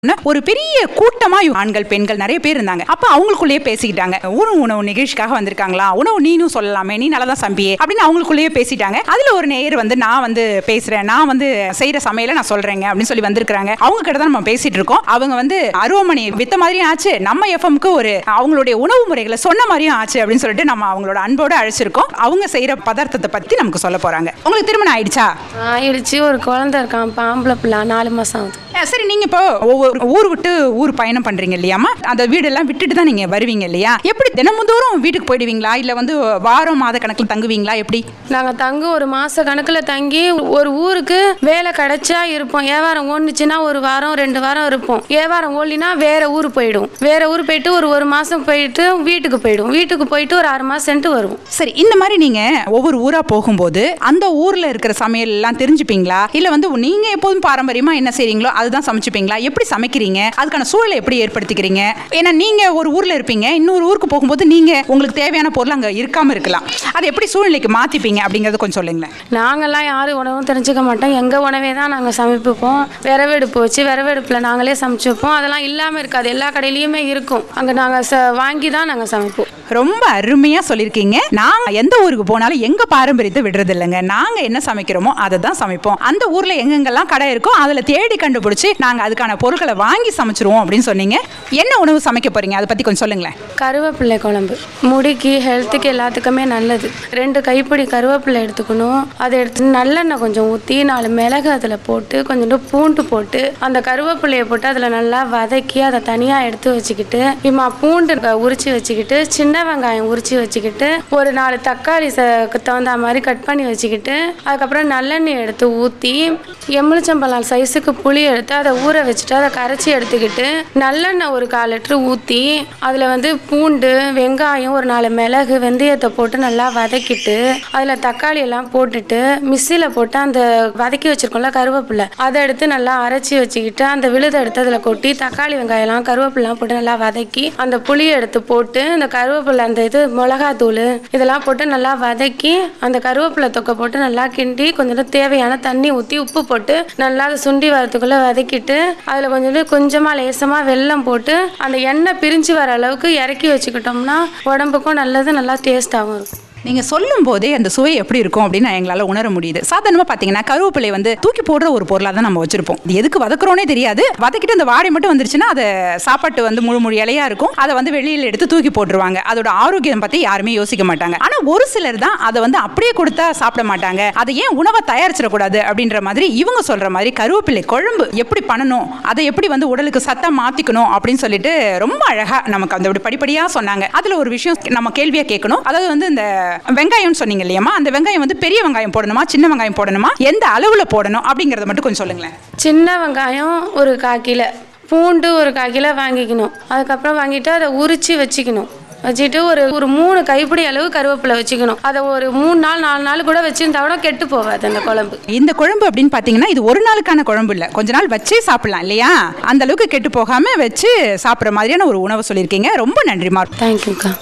ஒரு பெரிய கூட்டமா இவ- ஆண்கள் பெண்கள் நிறைய பேர் இருந்தாங்க அப்ப அவங்களுக்குள்ளேயே பேசிக்கிட்டாங்க உணவு உணவு நிகழ்ச்சிக்காக வந்திருக்காங்களா உணவு நீனும் சொல்லலாமே நீ நல்லா தான் சம்பியே அப்படின்னு அவங்களுக்குள்ளேயே பேசிட்டாங்க அதுல ஒரு நேயர் வந்து நான் வந்து பேசுறேன் நான் வந்து செய்யற சமையல நான் சொல்றேங்க அப்படின்னு சொல்லி வந்திருக்காங்க அவங்க கிட்ட தான் நம்ம பேசிட்டு இருக்கோம் அவங்க வந்து அருவமணி வித்த மாதிரியும் ஆச்சு நம்ம எஃப்எம்க்கு ஒரு அவங்களுடைய உணவு முறைகளை சொன்ன மாதிரியும் ஆச்சு அப்படின்னு சொல்லிட்டு நம்ம அவங்களோட அன்போட அழைச்சிருக்கோம் அவங்க செய்யற பதார்த்தத்தை பத்தி நமக்கு சொல்ல போறாங்க உங்களுக்கு திருமணம் ஆயிடுச்சா ஆயிடுச்சு ஒரு குழந்தை இருக்கான் பாம்பளை பிள்ளை நாலு மாதம் ஆகுது அஹ் சரி நீங்க இப்போ ஒவ்வொரு ஊர் விட்டு ஊர் பயணம் பண்றீங்க இல்லையாமா அந்த வீடெல்லாம் விட்டுட்டு தான் நீங்க வருவீங்க இல்லையா எப்படி தினமும் தூரம் வீட்டுக்கு போயிடுவீங்களா இல்ல வந்து வாரம் மாத கணக்கில் தங்குவீங்களா எப்படி நாங்கள் தங்க ஒரு மாத கணக்கில் தங்கி ஒரு ஊருக்கு வேலை கிடைச்சா இருப்போம் வியாபாரம் ஓடுனுச்சுன்னா ஒரு வாரம் ரெண்டு வாரம் இருப்போம் வியாபாரம் ஓடலினா வேற ஊர் போயிடும் வேற ஊர் போயிட்டு ஒரு ஒரு மாதம் போயிட்டு வீட்டுக்கு போயிடும் வீட்டுக்கு போயிட்டு ஒரு ஆறு மாதம் சென்ட்டு வருவோம் சரி இந்த மாதிரி நீங்க ஒவ்வொரு ஊரா போகும்போது அந்த ஊர்ல இருக்கிற சமையல் எல்லாம் தெரிஞ்சுப்பீங்களா இல்ல வந்து நீங்க எப்போதும் பாரம்பரியமா என்ன செய்றீங்களோ அதுதான் சமைச்சுப்பீங்களா எப்படி சமைக்கிறீங்க அதுக்கான சூழலை எப்படி ஏற்படுத்திக்கிறீங்க ஏன்னா நீங்க ஒரு ஊர்ல இருப்பீங்க இன்னொரு ஊருக்கு போகும்போது நீங்க உங்களுக்கு தேவையான பொருள் அங்க இருக்காம இருக்கலாம் அதை எப்படி சூழ்நிலைக்கு மாத்திப்பீங்க அப்படிங்கறத கொஞ்சம் சொல்லுங்களேன் நாங்கள்லாம் யாரும் உணவும் தெரிஞ்சுக்க மாட்டோம் எங்கள் உணவே தான் நாங்கள் சமைப்போம் விறவெடுப்பு வச்சு விறவெடுப்பில் நாங்களே சமைச்சுப்போம் அதெல்லாம் இல்லாமல் இருக்காது எல்லா கடையிலையுமே இருக்கும் அங்கே நாங்கள் ச வாங்கி தான் நாங்கள் சமைப்போம் ரொம்ப அருமையா சொல்லியிருக்கீங்க நாங்க எந்த ஊருக்கு போனாலும் எங்க பாரம்பரியத்தை விடுறது இல்லைங்க நாங்க என்ன சமைக்கிறோமோ அதை தான் சமைப்போம் அந்த ஊர்ல எங்கெங்கெல்லாம் கடை இருக்கோ அதுல தேடி கண்டுபிடிச்சு நாங்க அதுக்கான பொருட்களை வாங்கி சமைச்சிருவோம் அப்படின்னு சொன்னீங்க என்ன உணவு சமைக்க போறீங்க அதை பத்தி கொஞ்சம் சொல்லுங்களேன் கருவேப்பிலை குழம்பு முடிக்கு ஹெல்த்துக்கு எல்லாத்துக்குமே நல்லது ரெண்டு கைப்பிடி கருவேப்பிலை எடுத்துக்கணும் அதை எடுத்து நல்லெண்ணெய் கொஞ்சம் ஊற்றி நாலு மிளகு அதில் போட்டு கொஞ்சோண்டு பூண்டு போட்டு அந்த கருவேப்பிலையை போட்டு அதில் நல்லா வதக்கி அதை தனியாக எடுத்து வச்சுக்கிட்டு இம்மா பூண்டு க- உரிச்சு வச்சுக்கிட்டு சின்ன வெங்காயம் உரிச்சு வச்சுக்கிட்டு ஒரு நாலு தக்காளி ச தகுந்த மாதிரி கட் பண்ணி வச்சுக்கிட்டு அதுக்கப்புறம் நல்லெண்ணெய் எடுத்து ஊற்றி எலுமிச்சம்பழம் சைஸுக்கு புளி எடுத்து அதை ஊற வச்சுட்டு அதை கரைச்சி எடுத்துக்கிட்டு நல்லெண்ணெய் ஒரு கால் லிட்டரு ஊற்றி அதில் வந்து பூண்டு வெங்காயம் ஒரு நாலு மிளகு வெந்தயத்தை போட்டு நல்லா வதக்கிட்டு அதில் தக்காளி எல்லாம் போட்டுட்டு மிக்சியில் போட்டு அந்த வதக்கி வச்சிருக்கோம்ல கருவேப்பிலை அதை எடுத்து நல்லா அரைச்சி வச்சுக்கிட்டு அந்த விழுதை எடுத்து அதில் கொட்டி தக்காளி வெங்காயம்லாம் கருவேப்பிலாம் போட்டு நல்லா வதக்கி அந்த புளியை எடுத்து போட்டு அந்த கருவேப்பிலை அந்த இது மிளகாத்தூள் இதெல்லாம் போட்டு நல்லா வதக்கி அந்த கருவேப்பிலை தொக்கை போட்டு நல்லா கிண்டி கொஞ்சம் தேவையான தண்ணி ஊற்றி உப்பு போட்டு நல்லா அதை சுண்டி வரதுக்குள்ளே வதக்கிட்டு அதில் கொஞ்சோண்டு கொஞ்சமாக லேசமாக வெல்லம் போட்டு அந்த எண்ணெய் பிரிஞ்சு வர அளவுக்கு இறக்கி வச்சுக்கிட்டோம்னா உடம்புக்கும் நல்லது நல்லா டேஸ்ட்டாகவும் இருக்கும் நீங்க சொல்லும் போதே அந்த சுவை எப்படி இருக்கும் அப்படின்னு நான் எங்களால உணர முடியுது சாதாரணமா பாத்தீங்கன்னா கருவேப்பிலை வந்து தூக்கி போடுற ஒரு பொருளா தான் நம்ம வச்சிருப்போம் இது எதுக்கு வதக்குறோனே தெரியாது வதக்கிட்டு அந்த வாடை மட்டும் வந்துருச்சுன்னா அதை சாப்பாட்டு வந்து முழு முழு இலையா இருக்கும் அதை வந்து வெளியில எடுத்து தூக்கி போட்டுருவாங்க அதோட ஆரோக்கியம் பத்தி யாருமே யோசிக்க மாட்டாங்க ஆனா ஒரு சிலர் தான் அதை வந்து அப்படியே கொடுத்தா சாப்பிட மாட்டாங்க அதை ஏன் உணவை தயாரிச்சிடக்கூடாது அப்படின்ற மாதிரி இவங்க சொல்ற மாதிரி கருவேப்பிலை குழம்பு எப்படி பண்ணணும் அதை எப்படி வந்து உடலுக்கு சத்தம் மாத்திக்கணும் அப்படின்னு சொல்லிட்டு ரொம்ப அழகா நமக்கு அந்த அப்படி படிப்படியா சொன்னாங்க அதுல ஒரு விஷயம் நம்ம கேள்வியா கேட்கணும் அதாவது வந்து இந்த வெங்காயம்னு சொன்னீங்க இல்லையாமா அந்த வெங்காயம் வந்து பெரிய வெங்காயம் போடணுமா சின்ன வெங்காயம் போடணுமா எந்த அளவுல போடணும் அப்படிங்கறத மட்டும் கொஞ்சம் சொல்லுங்களேன் சின்ன வெங்காயம் ஒரு கால் கிலோ பூண்டு ஒரு கால் கிலோ வாங்கிக்கணும் அதுக்கப்புறம் வாங்கிட்டு அதை உரிச்சு வச்சுக்கணும் வச்சுட்டு ஒரு ஒரு மூணு கைப்பிடி அளவு கருவேப்பிலை வச்சுக்கணும் அதை ஒரு மூணு நாள் நாலு நாள் கூட வச்சிருந்தா கூட கெட்டு போகாது அந்த குழம்பு இந்த குழம்பு அப்படின்னு பாத்தீங்கன்னா இது ஒரு நாளுக்கான குழம்பு இல்ல கொஞ்ச நாள் வச்சே சாப்பிடலாம் இல்லையா அந்த அளவுக்கு கெட்டு போகாம வச்சு சாப்பிடுற மாதிரியான ஒரு உணவு சொல்லியிருக்கீங்க ரொம்ப நன்றிமா தேங்க்யூக்கா